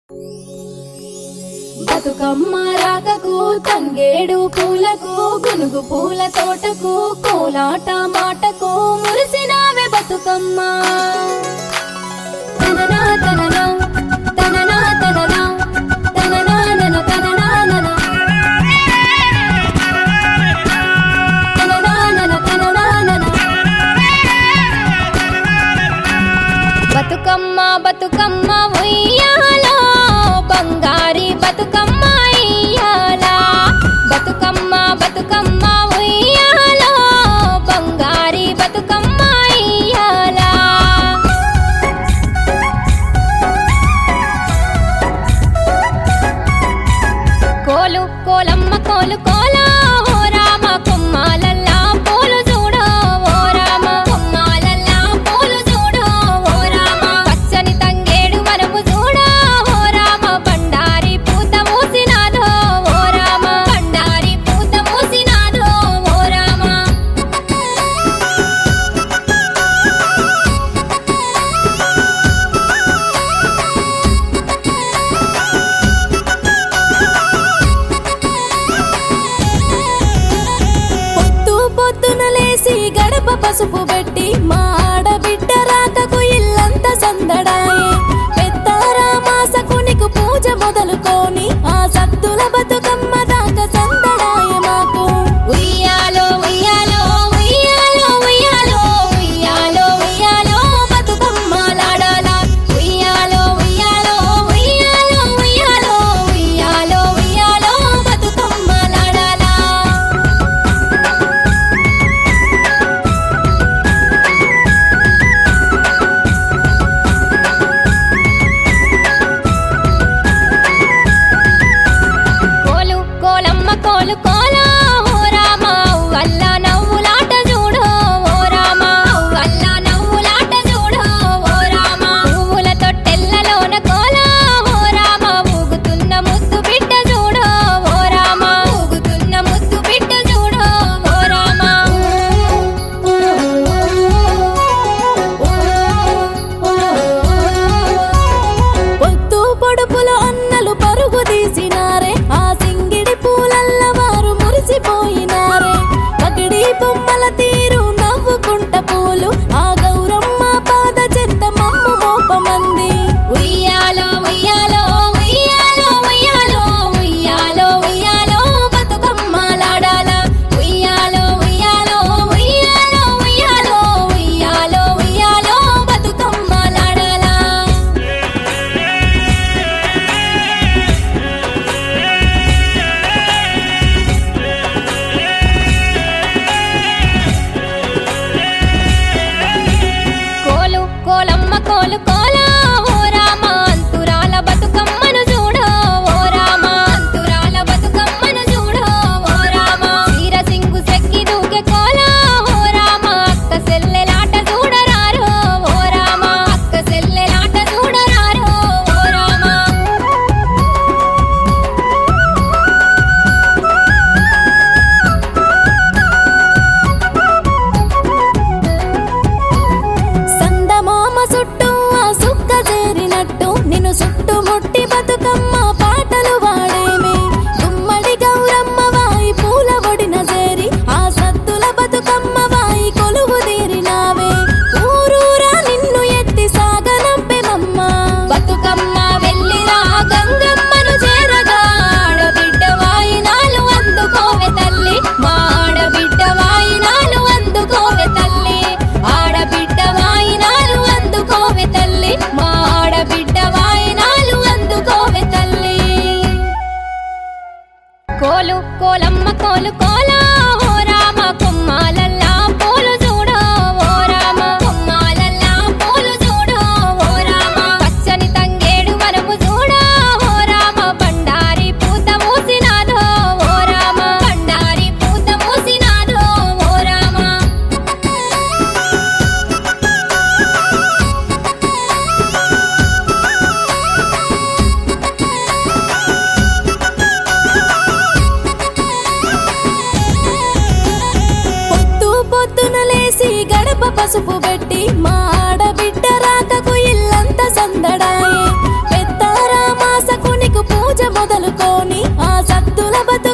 బతుకమ్మ రాకకు తంగేడు పూలకు గునుగు పూల తోటకు కోలాట మాటకు మురిసినావే బతుకమ్మ తననా తననా తననా తననా తననా నన తననా నన తననా నన తననా నన బతుకమ్మ బతుకమ్మ ఉయ్యాలా బంగారి బతుకమ్మ ఇయ్యాలా బతుకమ్మ బతుకమ్మ ఉయ్యాలా బంగారి బతుకమ్మ ఇయ్యాలా కోలు కోలమ్మ కోలు కోలా ఓ రామ కొమ్మాలల్లా పూలు చూడో ఓ రామ కొమ్మాలల్లా పూలు చూడో ఓ రామ పచ్చని తంగేడు వనము చూడో ఓ రామ బండారి పూత మూసినాదో ఓ రామ బండారి పూత మూసినాదో ఓ రామ పొద్దు పొద్దున లేసి గడప పసుపు పెట్టి మా ఆడబిడ్డ రాకకు ఇల్లంతా సందడాయే పెద్దారా మాసకునికి పూజ మొదలుకొని ఆ సద్దుల బతుకమ్మ దాకా సందడాయే మాకు ఉయ్యాలో ఉయ్యాలో ఉయ్యాలో ఉయ్యాలో ఉయ్యాలో ఉయ్యాలో బతుకమ్మలాడాలా ఉయ్యాలో ఉయ్యాలో ఉయ్యాలో ఉయ్యాలో ఉయ్యాలో ఉయ్యాలో బతుకమ్మలాడాలా కోలు కోలమ్మ కోలు కోలా ఓ రామ వల్ల నవ్వులాట చూడు ఓ రామ వల్ల నవ్వులాట చూడు ఓ రామ పువ్వుల తొట్టెల్లలోన కోలా ఓ రామ ఊగుతున్న ముద్దు బిడ్డ చూడు ఓ రామ ఊగుతున్న ముద్దు బిడ్డ చూడు ఓ రామ పొద్దు పొడుపుల అన్నలు పరుగు తీసినారే ఆ సింగిడి పూలల్ల వారు మురిసిపోయినారే పగిడి బొమ్మల తీరు నవ్వుకుంట పూలు ఆ గౌరమ్మ పాద చెంత మమ్ము మోపమంది ఉయ్యాలో ఉయ్యాలో ఉయ్యాలో ఉయ్యాలో ఉయ్యాలో ఉయ్యాలో బతుకమ్మలాడాల ఉయ్యాలో ఉయ్యాలో ఉయ్యాలో ఉయ్యాలో ఉయ్యాలో ఉయ్యాలో బతుకమ్మలాడాల కోలు కోలమ్మ కోలు కోలా ఓ రామ అంతురాల బతుకమ్మను చూడో ఓ రామ అంతురాల బతుకమ్మను చూడో ఓ రామ వీర సింగు సెక్కి దూకే కోలా ఓ రామ అక్క సెల్లెలాట చూడరారో ఓ రామ అక్క సెల్లెలాట చూడరారో ఓ రామ సందమామ చుట్టూ ఆ సుక్క చేరినట్టు నిన్ను చుట్టుముట్టి బతుకమ్మ పాటలు వాడేమే గుమ్మడి గౌరమ్మ వాయి పూల ఒడిన చేరి ఆ సద్దుల బతుకమ్మ వాయి కొలువు తీరినావే ఊరూరా నిన్ను ఎత్తి సాగనంపెనమ్మ బతుకమ్మ వెళ్ళిరా గంగమ్మను చేరగా ఆడబిడ్డ వాయినాలు అందుకోవే తల్లి మా ఆడబిడ్డ వాయినాలు అందుకోవే తల్లి ఆడబిడ్డ వాయినాలు అందుకోవే తల్లి మా ఆడబిడ్డ వాయినాలు అందుకోవే తల్లి కోలు కోలమ్మ కోలు కోలా ఓ రామ కొమ్మాలల్లా పూలు చూడో ఓ రామ కొమ్మాలల్లా పూలు చూడో ఓ రామ పచ్చని తంగేడు వనము చూడో ఓ రామ బండారి పూత మూసినాదో ఓ రామ బండారి పూత మూసినాదో ఓ రామ పొద్దు పొద్దున లేసి గడప పసుపు పెట్టి మా ఆడబిడ్డ రాకకు ఇల్లంతా సందడాయే పెద్దారా మాస బతుకమ్మ